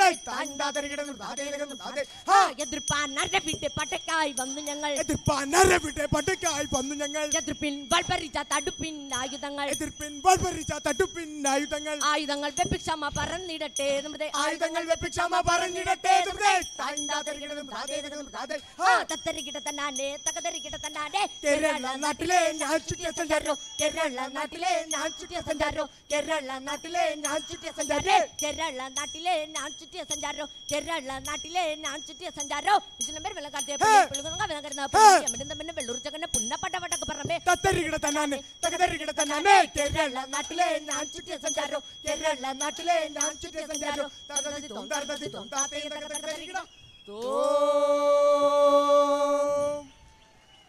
താണ്ടാ തരികിടന്നു താതേ തകന്നു താതേ ആ, എതിർപ്പാൻ നരവിട്ട് പട്ടക്കായി വന്നു ഞങ്ങൾ എതിർപ്പാനരവിടെ പട്ടക്കായി വന്നു ഞങ്ങൾ എതിർപ്പിൻ വൾപരിച്ച തടുപ്പിൻ ആയുധങ്ങൾ എതിർപ്പിൻ വളപരിച്ച തട്ടുപ്പിൻ ആയുധങ്ങൾ ആയുധങ്ങൾ വെപ്പിക്ഷമ പറന്നിടട്ടെ നമ്മുടെ ആയുധങ്ങൾ വെപ്പിക്ഷമ പറഞ്ഞിടട്ടെ നമ്മുടെ താണ്ടാ തരികിടന്നു താതേ തകന്നു താതേ ആ, തത്തരികിട തന്നാനെ തകതരികിട തന്നാനെ കേരള നാട്ടിലെ ഞാൻ ചുറ്റിയ സഞ്ചാരോ കേരള നാട്ടിലെ ഞാൻ ചുറ്റിയ സഞ്ചാരോ കേരള നാട്ടിലെ ഞാൻ ചുറ്റിയ സഞ്ചാരോ കേരള നാട്ടിലെ ഞാൻ ചുറ്റിയ സഞ്ചാരോ കേരള നാട്ടിലെ ഞാൻ ചുറ്റിയ സഞ്ചാരോ ഇതിലും പേര് വെള്ളക്കാർത്തെ വെള്ളൂർ ചകന്നെ പുന്നപ്പട്ട പട്ടക്ക് പറമ്പേ തത്തരികിട തന്നാനെ തകതരികിട തന്നാനെ കേരള നാട്ടിലെ ഞാൻ ചുറ്റിയ സഞ്ചാരോ കേരള നാട്ടിലെ ഞാൻ ചുറ്റിയ സഞ്ചാരോ തകതരി തോം തകതരി തോം താതേ തകതരികിട തോ